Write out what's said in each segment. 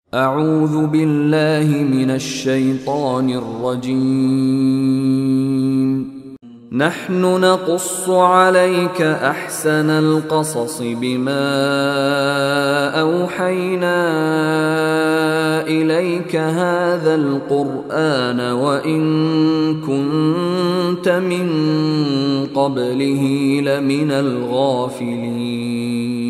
أعوذ بالله من الشيطان الرجيم نحن نقص عليك أحسن القصص بما أوحينا إليك هذا القرآن وإن كنت من قبله لمن الغافلين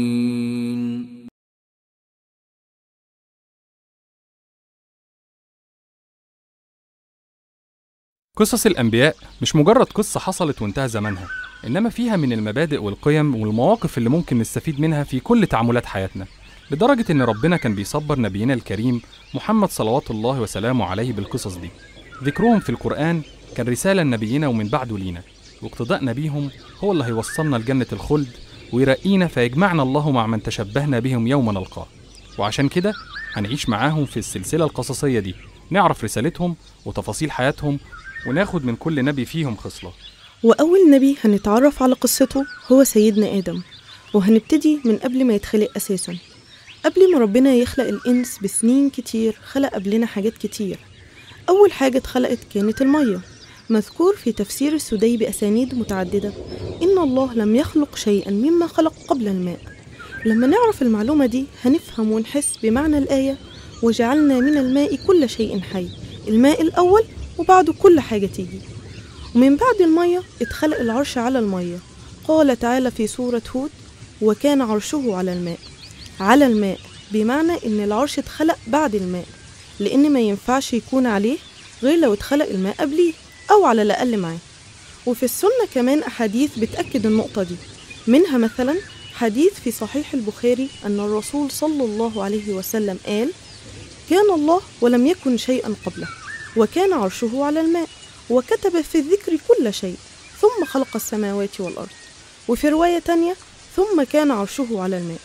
قصص الأنبياء مش مجرد قصة حصلت وانتهى زمانها إنما فيها من المبادئ والقيم والمواقف اللي ممكن نستفيد منها في كل تعاملات حياتنا لدرجة إن ربنا كان بيصبر نبينا الكريم محمد صلوات الله وسلامه عليه بالقصص دي ذكرهم في القرآن كان رسالة لنبينا ومن بعده لينا واقتدائنا بيهم هو اللي هيوصلنا لجنة الخلد ويرقينا فيجمعنا الله مع من تشبهنا بهم يوم نلقاه وعشان كده هنعيش معاهم في السلسلة القصصية دي نعرف رسالتهم وتفاصيل حياتهم وناخد من كل نبي فيهم خصلة وأول نبي هنتعرف على قصته هو سيدنا آدم وهنبتدي من قبل ما يتخلق أساسا قبل ما ربنا يخلق الإنس بسنين كتير خلق قبلنا حاجات كتير أول حاجة اتخلقت كانت المية مذكور في تفسير السدي بأسانيد متعددة إن الله لم يخلق شيئا مما خلق قبل الماء لما نعرف المعلومة دي هنفهم ونحس بمعنى الآية وجعلنا من الماء كل شيء حي الماء الأول وبعده كل حاجة تيجي ومن بعد المية اتخلق العرش على المية قال تعالى في سورة هود وكان عرشه على الماء على الماء بمعنى إن العرش اتخلق بعد الماء لأن ما ينفعش يكون عليه غير لو اتخلق الماء قبليه أو على الأقل معاه وفي السنة كمان أحاديث بتأكد النقطة دي منها مثلا حديث في صحيح البخاري أن الرسول صلى الله عليه وسلم قال كان الله ولم يكن شيئا قبله وكان عرشه على الماء وكتب في الذكر كل شيء ثم خلق السماوات والأرض وفي رواية تانية ثم كان عرشه على الماء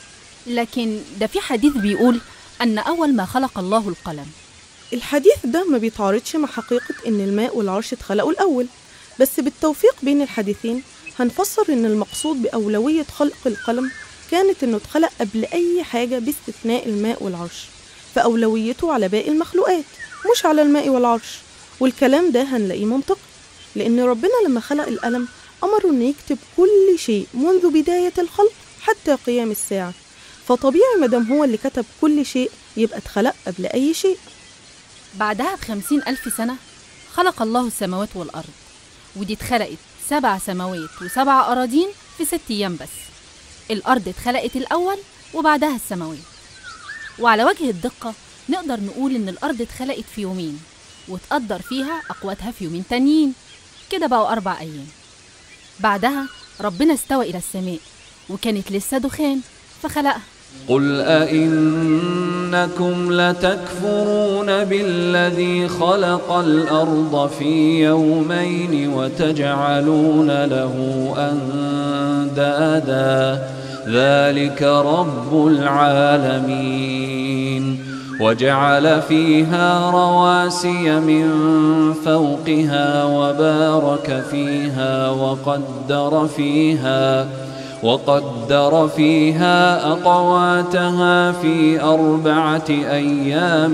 لكن ده في حديث بيقول أن أول ما خلق الله القلم الحديث ده ما بيتعارضش مع حقيقة إن الماء والعرش اتخلقوا الأول بس بالتوفيق بين الحديثين هنفسر إن المقصود بأولوية خلق القلم كانت إنه اتخلق قبل أي حاجة باستثناء الماء والعرش فأولويته على باقي المخلوقات مش على الماء والعرش والكلام ده هنلاقيه منطقي لأن ربنا لما خلق القلم أمره إنه يكتب كل شيء منذ بداية الخلق حتى قيام الساعة فطبيعي مادام هو اللي كتب كل شيء يبقى اتخلق قبل أي شيء بعدها بخمسين ألف سنة خلق الله السماوات والأرض ودي اتخلقت سبع سماوات وسبع أراضين في ست أيام بس الأرض اتخلقت الأول وبعدها السماوات وعلى وجه الدقة نقدر نقول إن الأرض اتخلقت في يومين وتقدر فيها أقواتها في يومين تانيين كده بقوا أربع أيام بعدها ربنا استوى إلى السماء وكانت لسه دخان فخلقها قل أئنكم لتكفرون بالذي خلق الأرض في يومين وتجعلون له أندادا ذلك رب العالمين وجعل فيها رواسي من فوقها وبارك فيها وقدر فيها وقدر فيها أقواتها في أربعة أيام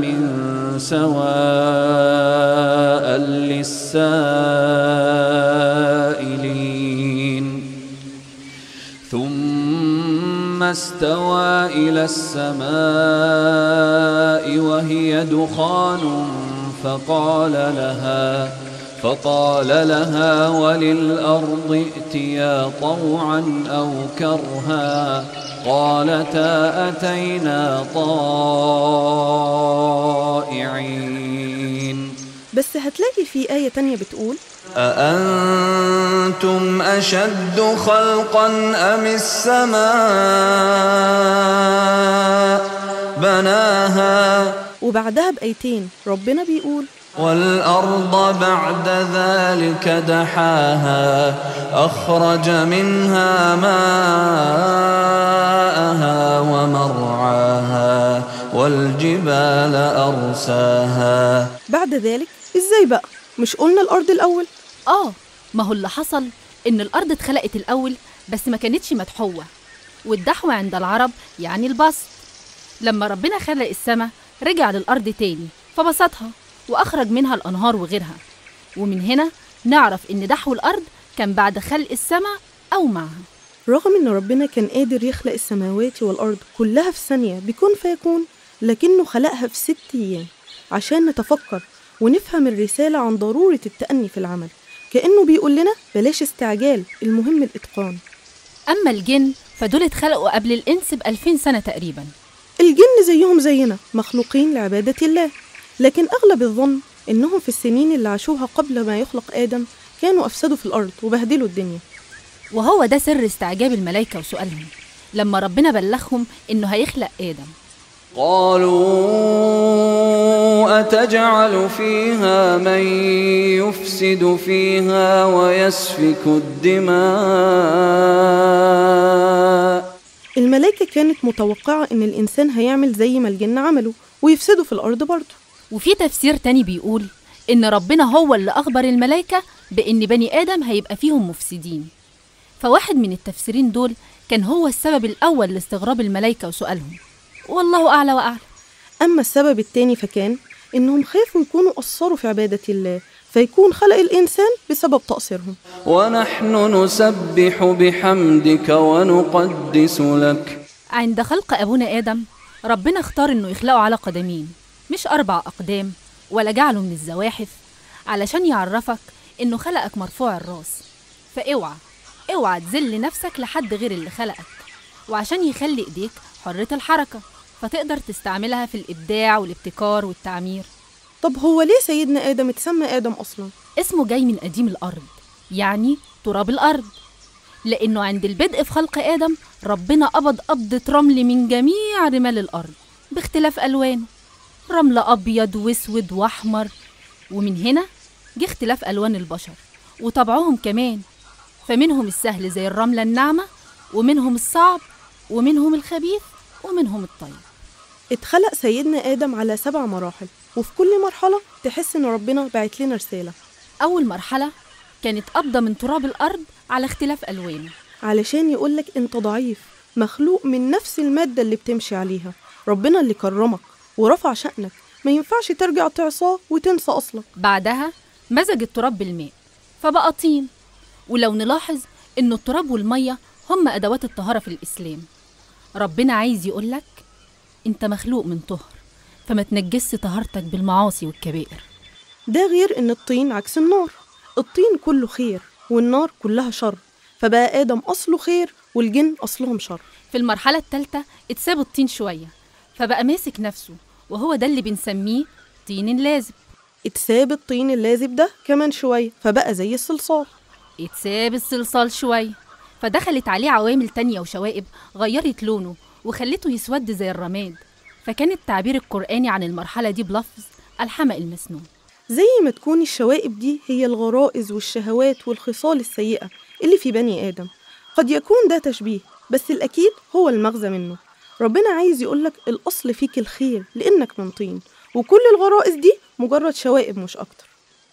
سواء للسائلين ثم استوى إلى السماء وهي دخان فقال لها فقال لها وللأرض ائتيا طوعا أو كرها قالتا أتينا طائعين بس هتلاقي في آية تانية بتقول أأنتم أشد خلقا أم السماء بناها وبعدها بآيتين ربنا بيقول والأرض بعد ذلك دحاها أخرج منها ماءها ومرعاها والجبال أرساها بعد ذلك ازاي بقى مش قلنا الأرض الأول آه ما هو اللي حصل إن الأرض اتخلقت الأول بس ما كانتش مدحوة والدحو عند العرب يعني البسط لما ربنا خلق السماء رجع للأرض تاني فبسطها وأخرج منها الأنهار وغيرها ومن هنا نعرف إن دحو الأرض كان بعد خلق السماء أو معها رغم إن ربنا كان قادر يخلق السماوات والأرض كلها في ثانية بكون فيكون لكنه خلقها في ست أيام عشان نتفكر ونفهم الرسالة عن ضرورة التأني في العمل كأنه بيقول لنا بلاش استعجال المهم الإتقان أما الجن فدول اتخلقوا قبل الإنس بألفين سنة تقريبا الجن زيهم زينا مخلوقين لعبادة الله لكن أغلب الظن إنهم في السنين اللي عاشوها قبل ما يخلق آدم كانوا أفسدوا في الأرض وبهدلوا الدنيا وهو ده سر استعجاب الملائكة وسؤالهم لما ربنا بلغهم إنه هيخلق آدم قالوا أتجعل فيها من يفسد فيها ويسفك الدماء الملائكة كانت متوقعة إن الإنسان هيعمل زي ما الجن عملوا ويفسدوا في الأرض برضه وفي تفسير تاني بيقول إن ربنا هو اللي أخبر الملائكة بإن بني آدم هيبقى فيهم مفسدين فواحد من التفسيرين دول كان هو السبب الأول لاستغراب الملائكة وسؤالهم والله أعلى وأعلم أما السبب التاني فكان إنهم خافوا يكونوا قصروا في عبادة الله فيكون خلق الإنسان بسبب تقصيرهم ونحن نسبح بحمدك ونقدس لك عند خلق أبونا آدم ربنا اختار إنه يخلقه على قدمين مش أربع أقدام ولا جعله من الزواحف علشان يعرفك إنه خلقك مرفوع الراس فاوعى اوعى تذل نفسك لحد غير اللي خلقك وعشان يخلي إيديك حرة الحركة فتقدر تستعملها في الإبداع والابتكار والتعمير طب هو ليه سيدنا آدم اتسمى آدم أصلا؟ اسمه جاي من قديم الأرض يعني تراب الأرض لأنه عند البدء في خلق آدم ربنا قبض قبضة رمل من جميع رمال الأرض باختلاف ألوانه رمل أبيض وأسود وأحمر ومن هنا جه اختلاف ألوان البشر وطبعهم كمان فمنهم السهل زي الرملة الناعمة ومنهم الصعب ومنهم الخبيث ومنهم الطيب اتخلق سيدنا آدم على سبع مراحل وفي كل مرحلة تحس إن ربنا بعت لنا رسالة أول مرحلة كانت قبضة من تراب الأرض على اختلاف ألوانه علشان يقولك أنت ضعيف مخلوق من نفس المادة اللي بتمشي عليها ربنا اللي كرمك ورفع شأنك ما ينفعش ترجع تعصاه وتنسى أصلك بعدها مزج التراب بالماء فبقى طين ولو نلاحظ إن التراب والمية هم أدوات الطهارة في الإسلام ربنا عايز يقولك أنت مخلوق من طهر فما تنجسش طهارتك بالمعاصي والكبائر ده غير إن الطين عكس النار الطين كله خير والنار كلها شر فبقى آدم أصله خير والجن أصلهم شر في المرحلة الثالثة اتساب الطين شوية فبقى ماسك نفسه وهو ده اللي بنسميه طين لازب اتساب الطين اللازب ده كمان شوية فبقى زي الصلصال اتساب الصلصال شوية فدخلت عليه عوامل تانية وشوائب غيرت لونه وخلته يسود زي الرماد فكان التعبير القرآني عن المرحلة دي بلفظ الحمأ المسنون زي ما تكون الشوائب دي هي الغرائز والشهوات والخصال السيئة اللي في بني آدم قد يكون ده تشبيه بس الأكيد هو المغزى منه ربنا عايز يقولك الأصل فيك الخير لأنك من طين وكل الغرائز دي مجرد شوائب مش أكتر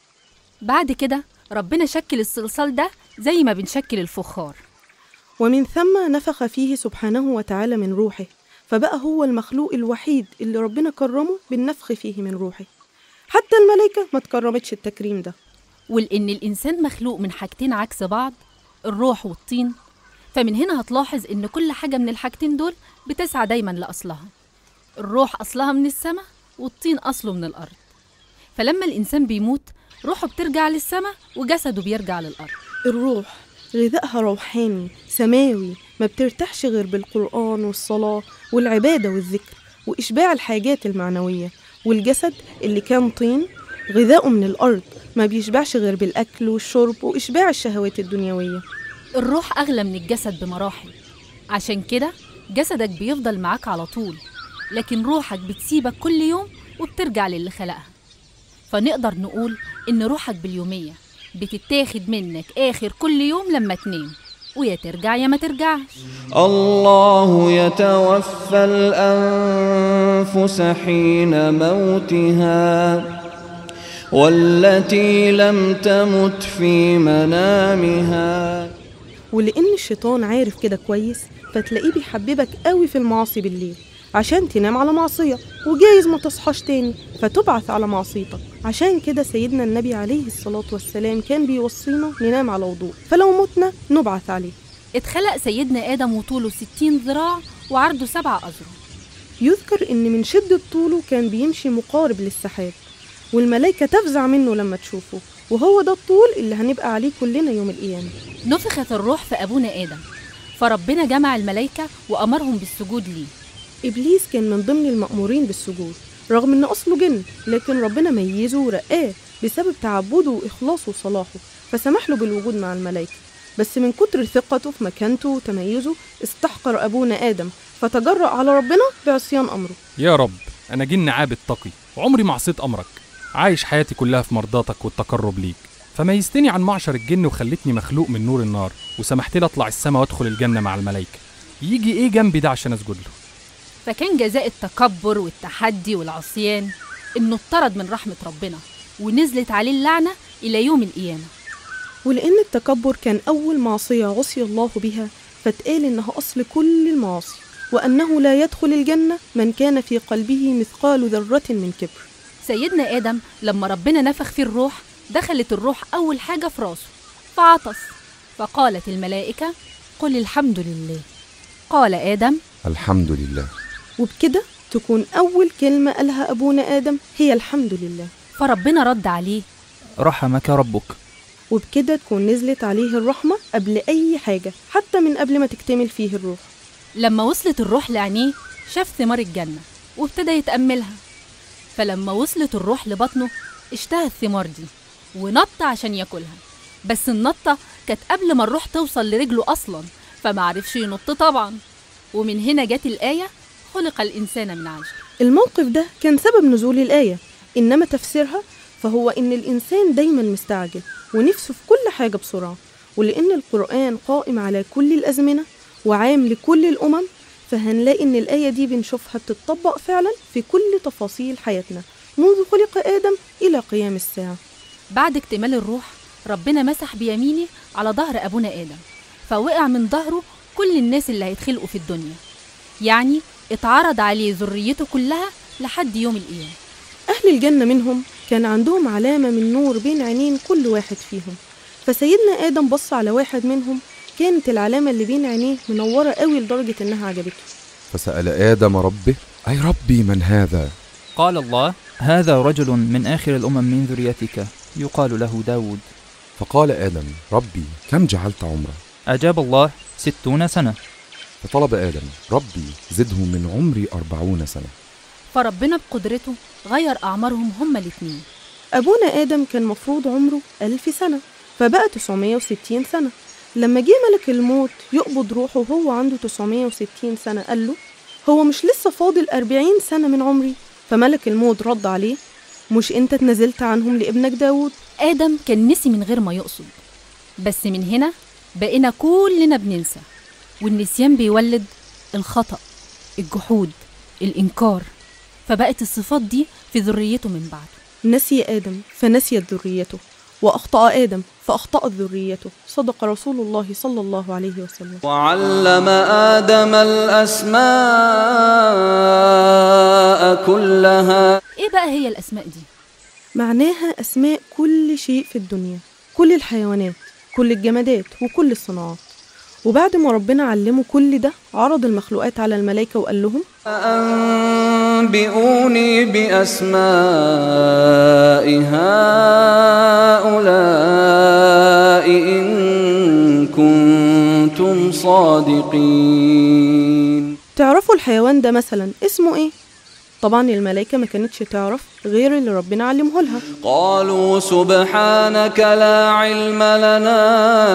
بعد كده ربنا شكل الصلصال ده زي ما بنشكل الفخار ومن ثم نفخ فيه سبحانه وتعالى من روحه فبقى هو المخلوق الوحيد اللي ربنا كرمه بالنفخ فيه من روحه حتى الملائكة ما تكرمتش التكريم ده ولأن الإنسان مخلوق من حاجتين عكس بعض الروح والطين فمن هنا هتلاحظ إن كل حاجة من الحاجتين دول بتسعى دايما لأصلها الروح أصلها من السماء والطين أصله من الأرض فلما الإنسان بيموت روحه بترجع للسماء وجسده بيرجع للأرض الروح غذائها روحاني سماوي ما بترتاحش غير بالقرآن والصلاة والعبادة والذكر وإشباع الحاجات المعنوية والجسد اللي كان طين غذاؤه من الأرض ما بيشبعش غير بالأكل والشرب وإشباع الشهوات الدنيوية الروح أغلى من الجسد بمراحل عشان كده جسدك بيفضل معاك على طول لكن روحك بتسيبك كل يوم وبترجع للي خلقها فنقدر نقول إن روحك باليومية بتتاخد منك آخر كل يوم لما تنام ويا ترجع يا ما ترجعش الله يتوفى الأنفس حين موتها والتي لم تمت في منامها ولأن الشيطان عارف كده كويس فتلاقيه بيحببك قوي في المعاصي بالليل عشان تنام على معصية وجايز ما تصحاش تاني فتبعث على معصيتك عشان كده سيدنا النبي عليه الصلاة والسلام كان بيوصينا ننام على وضوء فلو متنا نبعث عليه اتخلق سيدنا آدم وطوله 60 ذراع وعرضه سبع أذرع يذكر إن من شدة طوله كان بيمشي مقارب للسحاب والملائكة تفزع منه لما تشوفه وهو ده الطول اللي هنبقى عليه كلنا يوم القيامة نفخت الروح في أبونا آدم فربنا جمع الملائكة وأمرهم بالسجود ليه إبليس كان من ضمن المأمورين بالسجود رغم إن أصله جن لكن ربنا ميزه ورقاه بسبب تعبده وإخلاصه وصلاحه فسمح له بالوجود مع الملائكة بس من كتر ثقته في مكانته وتميزه استحقر أبونا آدم فتجرأ على ربنا بعصيان أمره يا رب أنا جن عابد تقي وعمري ما عصيت أمرك عايش حياتي كلها في مرضاتك والتقرب ليك فميزتني عن معشر الجن وخلتني مخلوق من نور النار وسمحت لي أطلع السما وأدخل الجنة مع الملائكة يجي إيه جنبي ده عشان أسجد له فكان جزاء التكبر والتحدي والعصيان إنه اطرد من رحمة ربنا ونزلت عليه اللعنة إلى يوم القيامة ولأن التكبر كان أول معصية عصي الله بها فاتقال إنها أصل كل المعاصي وأنه لا يدخل الجنة من كان في قلبه مثقال ذرة من كبر سيدنا آدم لما ربنا نفخ فيه الروح دخلت الروح أول حاجة في راسه فعطس فقالت الملائكة قل الحمد لله قال آدم الحمد لله وبكده تكون أول كلمة قالها أبونا آدم هي الحمد لله فربنا رد عليه رحمك ربك وبكده تكون نزلت عليه الرحمة قبل أي حاجة حتى من قبل ما تكتمل فيه الروح لما وصلت الروح لعينيه شاف ثمار الجنة وابتدى يتأملها فلما وصلت الروح لبطنه اشتهى الثمار دي ونط عشان ياكلها بس النطة كانت قبل ما الروح توصل لرجله أصلا فمعرفش ينط طبعا ومن هنا جت الآية خلق الإنسان من عجل الموقف ده كان سبب نزول الآية إنما تفسيرها فهو إن الإنسان دايما مستعجل ونفسه في كل حاجة بسرعة ولأن القرآن قائم على كل الأزمنة وعام لكل الأمم فهنلاقي إن الآية دي بنشوفها بتطبق فعلا في كل تفاصيل حياتنا منذ خلق آدم إلى قيام الساعة بعد اكتمال الروح ربنا مسح بيمينه على ظهر أبونا آدم فوقع من ظهره كل الناس اللي هيتخلقوا في الدنيا يعني اتعرض عليه ذريته كلها لحد يوم القيامة أهل الجنة منهم كان عندهم علامة من نور بين عينين كل واحد فيهم فسيدنا آدم بص على واحد منهم كانت العلامة اللي بين عينيه منورة قوي لدرجة إنها عجبته فسأل آدم ربه أي ربي من هذا قال الله هذا رجل من آخر الأمم من ذريتك يقال له داود فقال آدم ربي كم جعلت عمره أجاب الله ستون سنة فطلب آدم ربي زده من عمري أربعون سنة فربنا بقدرته غير أعمارهم هما الاتنين أبونا آدم كان مفروض عمره ألف سنة فبقى 960 سنة لما جه ملك الموت يقبض روحه وهو عنده 960 سنة قال له هو مش لسه فاضل 40 سنة من عمري فملك الموت رد عليه مش انت اتنازلت عنهم لابنك داود آدم كان نسي من غير ما يقصد بس من هنا بقينا كلنا بننسى والنسيان بيولد الخطأ الجحود الإنكار فبقت الصفات دي في ذريته من بعده نسي آدم فنسيت ذريته وأخطأ آدم فأخطأت ذريته صدق رسول الله صلى الله عليه وسلم وعلم آدم الأسماء كلها إيه بقى هي الأسماء دي؟ معناها أسماء كل شيء في الدنيا كل الحيوانات كل الجمادات وكل الصناعات وبعد ما ربنا علمه كل ده عرض المخلوقات على الملائكة وقال لهم أنبئوني بأسماء هؤلاء إن كنتم صادقين تعرفوا الحيوان ده مثلا اسمه ايه؟ طبعا الملائكة ما كانتش تعرف غير اللي ربنا علمه لها قالوا سبحانك لا علم لنا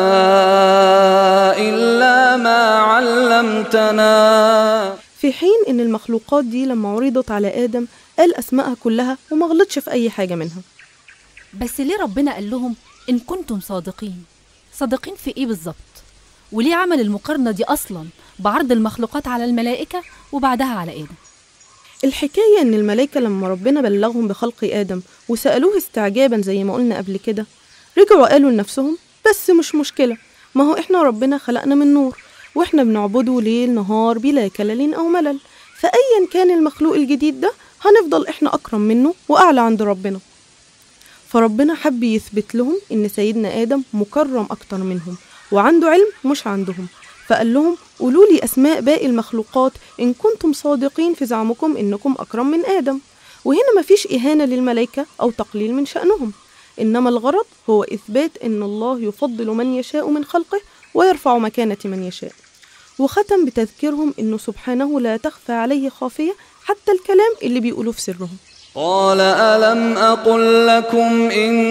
إلا ما علمتنا في حين ان المخلوقات دي لما عرضت على آدم قال أسمائها كلها وما غلطش في أي حاجة منها بس ليه ربنا قال لهم إن كنتم صادقين صادقين في إيه بالظبط؟ وليه عمل المقارنة دي أصلا بعرض المخلوقات على الملائكة وبعدها على آدم؟ الحكاية إن الملائكة لما ربنا بلغهم بخلق آدم وسألوه استعجابا زي ما قلنا قبل كده رجعوا قالوا لنفسهم بس مش مشكلة ما هو إحنا ربنا خلقنا من نور وإحنا بنعبده ليل نهار بلا كلل أو ملل فأيا كان المخلوق الجديد ده هنفضل إحنا أكرم منه وأعلى عند ربنا فربنا حب يثبت لهم إن سيدنا آدم مكرم أكتر منهم وعنده علم مش عندهم فقال لهم قولوا لي أسماء باقي المخلوقات إن كنتم صادقين في زعمكم إنكم أكرم من آدم وهنا مفيش إهانة للملائكة أو تقليل من شأنهم إنما الغرض هو إثبات إن الله يفضل من يشاء من خلقه ويرفع مكانة من يشاء وختم بتذكيرهم إنه سبحانه لا تخفى عليه خافية حتى الكلام اللي بيقولوه في سرهم قال ألم أقل لكم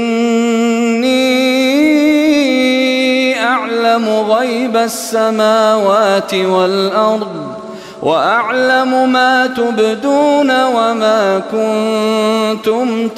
إني أعلم غيب السماوات والأرض وأعلم ما تبدون وما كنتم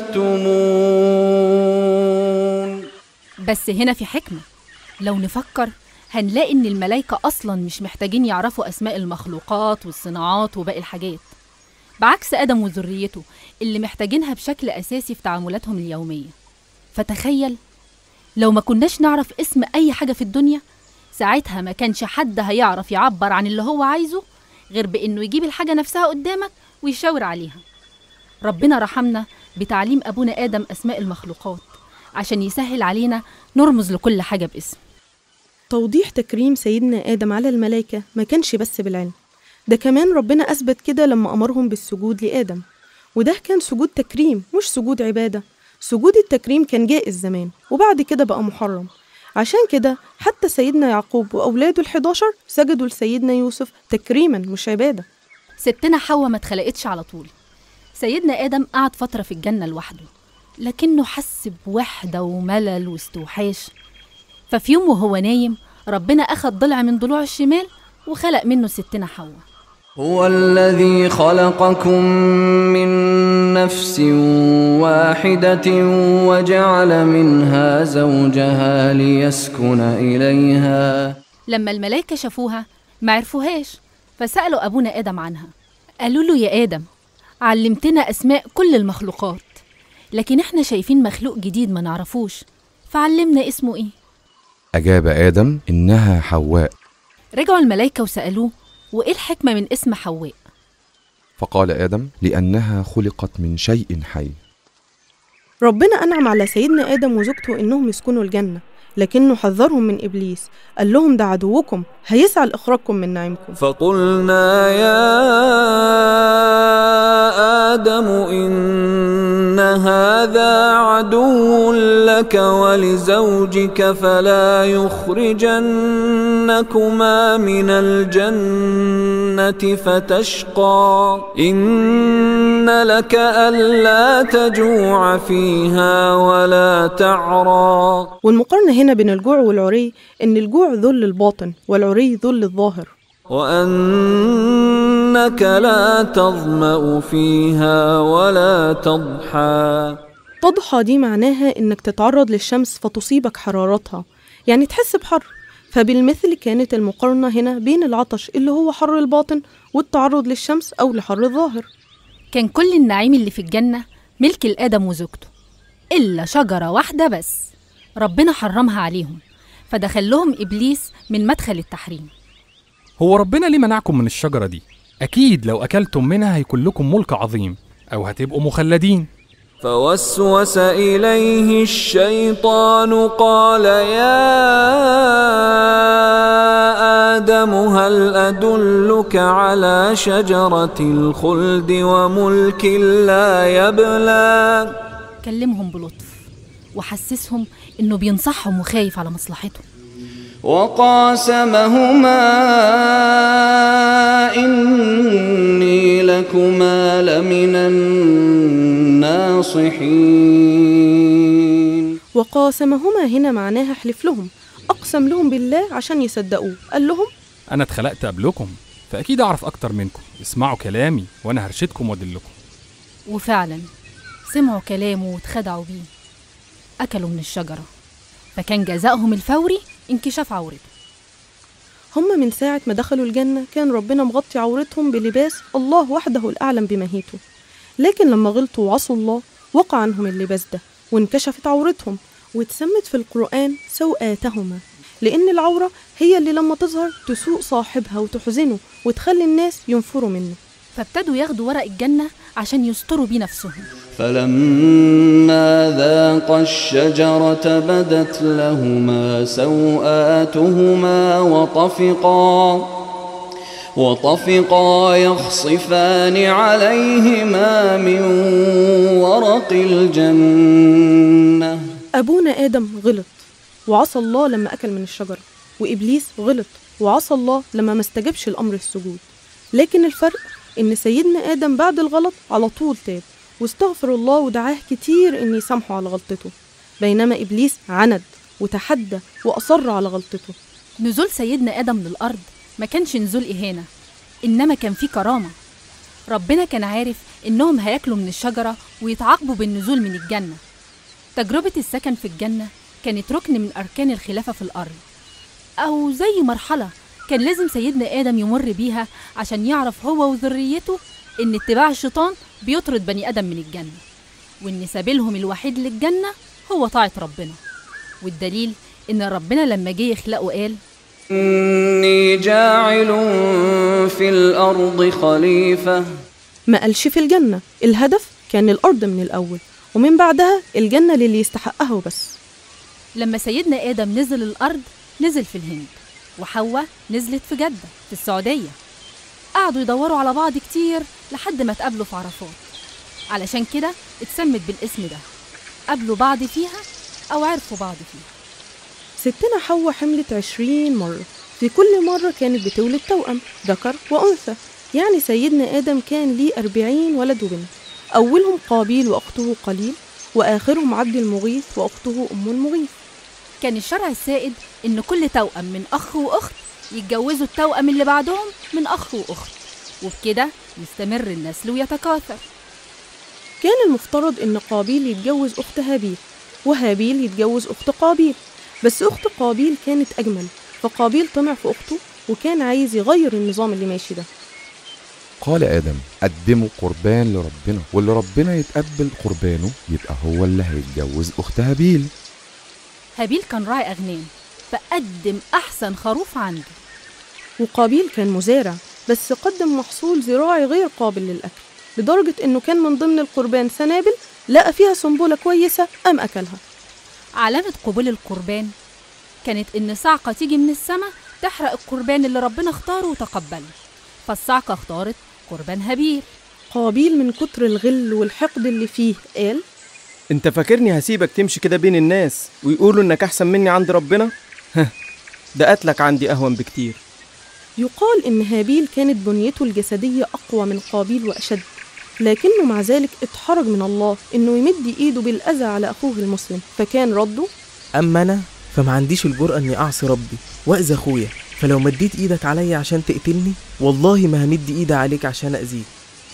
تكتمون بس هنا في حكمة لو نفكر هنلاقي إن الملايكة أصلا مش محتاجين يعرفوا أسماء المخلوقات والصناعات وباقي الحاجات بعكس آدم وذريته اللي محتاجينها بشكل أساسي في تعاملاتهم اليومية فتخيل لو ما كناش نعرف اسم أي حاجة في الدنيا ساعتها ما كانش حد هيعرف يعبر عن اللي هو عايزه غير بإنه يجيب الحاجة نفسها قدامك ويشاور عليها ربنا رحمنا بتعليم أبونا آدم أسماء المخلوقات عشان يسهل علينا نرمز لكل حاجة باسم توضيح تكريم سيدنا آدم على الملائكة ما كانش بس بالعلم ده كمان ربنا أثبت كده لما أمرهم بالسجود لآدم وده كان سجود تكريم مش سجود عبادة سجود التكريم كان جائز زمان وبعد كده بقى محرم عشان كده حتى سيدنا يعقوب وأولاده الحداشر سجدوا لسيدنا يوسف تكريما مش عبادة ستنا حواء ما اتخلقتش على طول سيدنا آدم قعد فترة في الجنة لوحده لكنه حس بوحدة وملل واستوحاش ففي يوم وهو نايم ربنا أخد ضلع من ضلوع الشمال وخلق منه ستنا حواء هو الذي خلقكم من نفس واحدة وجعل منها زوجها ليسكن إليها لما الملائكة شافوها ما عرفوهاش فسألوا أبونا آدم عنها قالوا له يا آدم علمتنا أسماء كل المخلوقات لكن احنا شايفين مخلوق جديد ما نعرفوش فعلمنا اسمه ايه أجاب آدم إنها حواء رجعوا الملائكة وسألوه وإيه الحكمة من اسم حواء فقال آدم لأنها خلقت من شيء حي ربنا أنعم على سيدنا آدم وزوجته إنهم يسكنوا الجنة لكنه حذرهم من إبليس قال لهم ده عدوكم هيسعى لإخراجكم من نعيمكم فقلنا يا آدم إن هذا عدو لك ولزوجك فلا يخرجنكما من الجنة فتشقى إن لك ألا تجوع فيها ولا تعرى والمقارنة هنا بين الجوع والعري إن الجوع ذل الباطن والعري ذل الظاهر وأنك لا تظمأ فيها ولا تضحى تضحى دي معناها إنك تتعرض للشمس فتصيبك حرارتها يعني تحس بحر فبالمثل كانت المقارنة هنا بين العطش اللي هو حر الباطن والتعرض للشمس أو لحر الظاهر كان كل النعيم اللي في الجنة ملك لآدم وزوجته إلا شجرة واحدة بس ربنا حرمها عليهم فدخل لهم إبليس من مدخل التحريم هو ربنا ليه منعكم من الشجرة دي؟ أكيد لو أكلتم منها هيكون لكم ملك عظيم أو هتبقوا مخلدين فوسوس إليه الشيطان قال يا آدم هل أدلك على شجرة الخلد وملك لا يبلى كلمهم بلطف وحسسهم إنه بينصحهم وخايف على مصلحتهم وقاسمهما إني لكما لمن الناصحين وقاسمهما هنا معناها حلف لهم أقسم لهم بالله عشان يصدقوه قال لهم أنا اتخلقت قبلكم فأكيد أعرف أكتر منكم اسمعوا كلامي وأنا هرشدكم وأدلكم وفعلا سمعوا كلامه واتخدعوا بيه أكلوا من الشجرة فكان جزائهم الفوري انكشاف عورته هم من ساعة ما دخلوا الجنة كان ربنا مغطي عورتهم بلباس الله وحده الأعلم بماهيته لكن لما غلطوا وعصوا الله وقع عنهم اللباس ده وانكشفت عورتهم واتسمت في القرآن سوآتهما لأن العورة هي اللي لما تظهر تسوء صاحبها وتحزنه وتخلي الناس ينفروا منه فابتدوا ياخدوا ورق الجنة عشان يستروا بيه نفسهم فلما ذاقا الشجرة بدت لهما سوآتهما وطفقا وطفقا يخصفان عليهما من ورق الجنة أبونا آدم غلط وعصى الله لما أكل من الشجرة وإبليس غلط وعصى الله لما ما استجابش الأمر السجود لكن الفرق إن سيدنا آدم بعد الغلط على طول تاب واستغفر الله ودعاه كتير إن يسامحه على غلطته بينما إبليس عند وتحدى وأصر على غلطته نزول سيدنا آدم للأرض ما كانش نزول إهانة إنما كان فيه كرامة ربنا كان عارف إنهم هياكلوا من الشجرة ويتعاقبوا بالنزول من الجنة تجربة السكن في الجنة كانت ركن من أركان الخلافة في الأرض أو زي مرحلة كان لازم سيدنا آدم يمر بيها عشان يعرف هو وذريته إن اتباع الشيطان بيطرد بني آدم من الجنة وإن سبيلهم الوحيد للجنة هو طاعة ربنا والدليل إن ربنا لما جه يخلقه قال إني جاعل في الأرض خليفة ما قالش في الجنة الهدف كان الأرض من الأول ومن بعدها الجنة للي يستحقها وبس لما سيدنا آدم نزل الأرض نزل في الهند وحواء نزلت في جدة في السعودية قعدوا يدوروا على بعض كتير لحد ما اتقابلوا في عرفات علشان كده اتسمت بالاسم ده قابلوا بعض فيها أو عرفوا بعض فيها ستنا حواء حملت عشرين مرة في كل مرة كانت بتولد توأم ذكر وأنثى يعني سيدنا آدم كان ليه أربعين ولد وبنت أولهم قابيل وأخته قليل وآخرهم عبد المغيث وأخته أم المغيث كان الشرع السائد إن كل توأم من أخ وأخت يتجوزوا التوأم اللي بعدهم من أخ وأخت وبكده يستمر النسل ويتكاثر كان المفترض إن قابيل يتجوز أخت هابيل وهابيل يتجوز أخت قابيل بس أخت قابيل كانت أجمل فقابيل طمع في أخته وكان عايز يغير النظام اللي ماشي ده قال آدم قدموا قربان لربنا واللي ربنا يتقبل قربانه يبقى هو اللي هيتجوز أخت هابيل هابيل كان راعي أغنام فقدم أحسن خروف عنده وقابيل كان مزارع بس قدم محصول زراعي غير قابل للأكل لدرجة إنه كان من ضمن القربان سنابل لقى فيها سنبلة كويسة قام أكلها علامة قبول القربان كانت إن صعقة تيجي من السماء تحرق القربان اللي ربنا اختاره وتقبله فالصعقة اختارت قربان هابيل قابيل من كتر الغل والحقد اللي فيه قال انت فاكرني هسيبك تمشي كده بين الناس ويقولوا انك احسن مني عند ربنا هه ده قتلك عندي اهون بكتير يقال إن هابيل كانت بنيته الجسدية أقوى من قابيل وأشد لكنه مع ذلك اتحرج من الله إنه يمد إيده بالأذى على أخوه المسلم فكان رده أما أنا فما عنديش الجرأة إني أعصي ربي وأذي أخويا فلو مديت إيدك عليا عشان تقتلني والله ما همد إيدي عليك عشان أذيك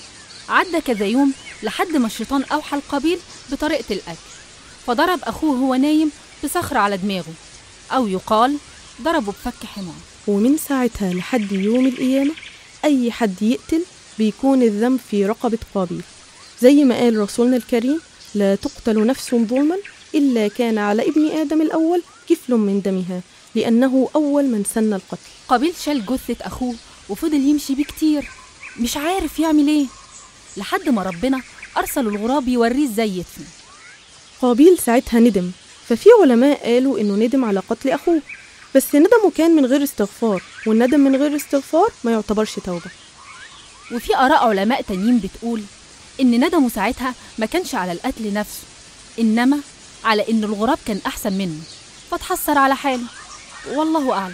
عدى كذا يوم لحد ما الشيطان أوحى القابيل بطريقة الأكل فضرب أخوه وهو نايم بصخرة على دماغه أو يقال ضربه بفك حمار ومن ساعتها لحد يوم القيامة أي حد يقتل بيكون الذنب في رقبة قابيل زي ما قال رسولنا الكريم لا تقتل نفس ظلما إلا كان على ابن آدم الأول كفل من دمها لأنه أول من سن القتل قابيل شال جثة أخوه وفضل يمشي بيه كتير مش عارف يعمل إيه لحد ما ربنا أرسل الغراب يوريه إزاي يدفن قابيل ساعتها ندم ففي علماء قالوا إنه ندم على قتل أخوه بس ندمه كان من غير استغفار والندم من غير استغفار ما يعتبرش توبة وفي آراء علماء تانيين بتقول إن ندمه ساعتها ما كانش على القتل نفسه إنما على إن الغراب كان أحسن منه فتحسر على حاله والله أعلم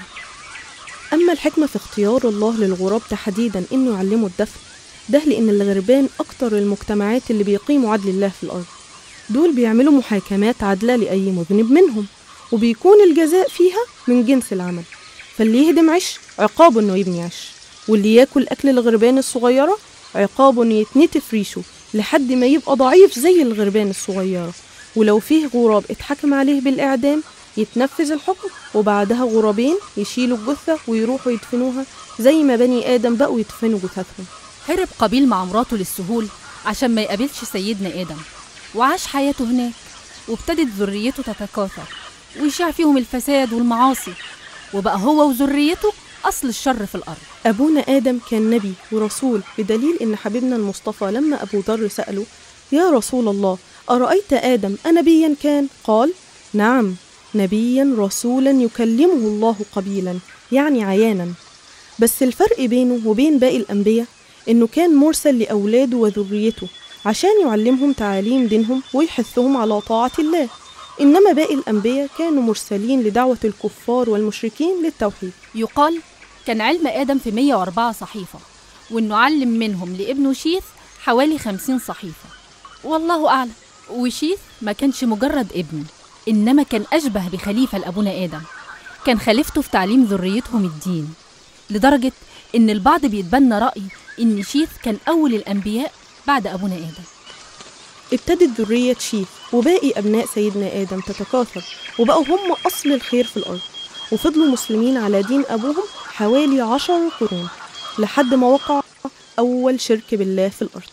أما الحكمة في اختيار الله للغراب تحديدا إنه يعلمه الدفن ده لأن الغربان أكتر المجتمعات اللي بيقيموا عدل الله في الأرض دول بيعملوا محاكمات عادلة لأي مذنب منهم وبيكون الجزاء فيها من جنس العمل فاللي يهدم عش عقابه إنه يبني عش واللي ياكل أكل الغربان الصغيرة عقابه إنه يتنتف ريشه لحد ما يبقى ضعيف زي الغربان الصغيرة ولو فيه غراب اتحكم عليه بالإعدام يتنفذ الحكم وبعدها غرابين يشيلوا الجثة ويروحوا يدفنوها زي ما بني آدم بقوا يدفنوا جثثهم هرب قابيل مع مراته للسهول عشان ما يقابلش سيدنا آدم وعاش حياته هناك وابتدت ذريته تتكاثر ويشاع فيهم الفساد والمعاصي وبقى هو وذريته أصل الشر في الأرض أبونا آدم كان نبي ورسول بدليل إن حبيبنا المصطفى لما أبو ذر سأله يا رسول الله أرأيت آدم أنبيا كان؟ قال نعم نبيا رسولا يكلمه الله قبيلا يعني عيانا بس الفرق بينه وبين باقي الأنبياء إنه كان مرسل لأولاده وذريته عشان يعلمهم تعاليم دينهم ويحثهم على طاعة الله إنما باقي الأنبياء كانوا مرسلين لدعوة الكفار والمشركين للتوحيد يقال كان علم آدم في 104 صحيفة وإنه علم منهم لابنه شيث حوالي 50 صحيفة والله أعلم وشيث ما كانش مجرد ابن إنما كان أشبه بخليفة لأبونا آدم كان خليفته في تعليم ذريتهم الدين لدرجة إن البعض بيتبنى رأي إن شيث كان أول الأنبياء بعد أبونا آدم ابتدت ذرية شيث وباقي أبناء سيدنا آدم تتكاثر وبقوا هم أصل الخير في الأرض وفضلوا مسلمين على دين أبوهم حوالي عشر قرون لحد ما وقع أول شرك بالله في الأرض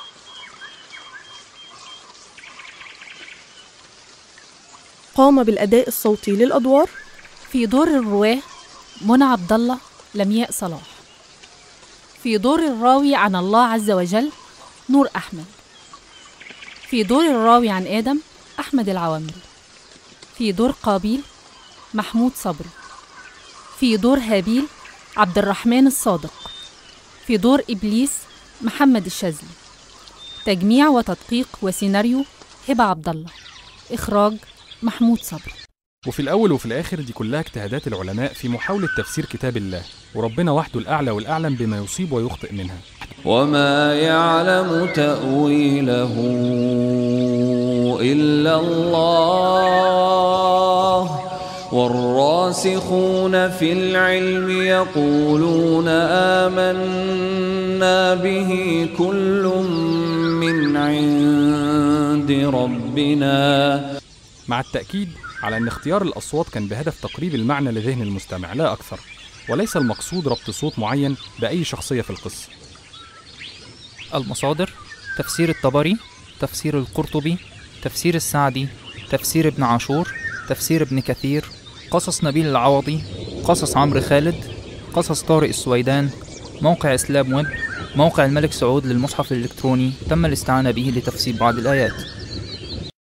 قام بالأداء الصوتي للأدوار في دور الرواه منى عبد الله لمياء صلاح في دور الراوي عن الله عز وجل نور أحمد في دور الراوي عن آدم أحمد العوامل في دور قابيل محمود صبري في دور هابيل عبد الرحمن الصادق في دور إبليس محمد الشاذلي تجميع وتدقيق وسيناريو هبة عبد الله إخراج محمود صبري وفي الأول وفي الآخر دي كلها اجتهادات العلماء في محاولة تفسير كتاب الله وربنا وحده الأعلى والأعلم بما يصيب ويخطئ منها وما يعلم تأويله إلا الله والراسخون في العلم يقولون آمنا به كل من عند ربنا مع التأكيد على أن اختيار الأصوات كان بهدف تقريب المعنى لذهن المستمع لا أكثر وليس المقصود ربط صوت معين بأي شخصية في القصة المصادر تفسير الطبري تفسير القرطبي تفسير السعدي تفسير ابن عاشور تفسير ابن كثير قصص نبيل العوضي قصص عمرو خالد قصص طارق السويدان موقع اسلام ويب موقع الملك سعود للمصحف الإلكتروني تم الاستعانة به لتفسير بعض الآيات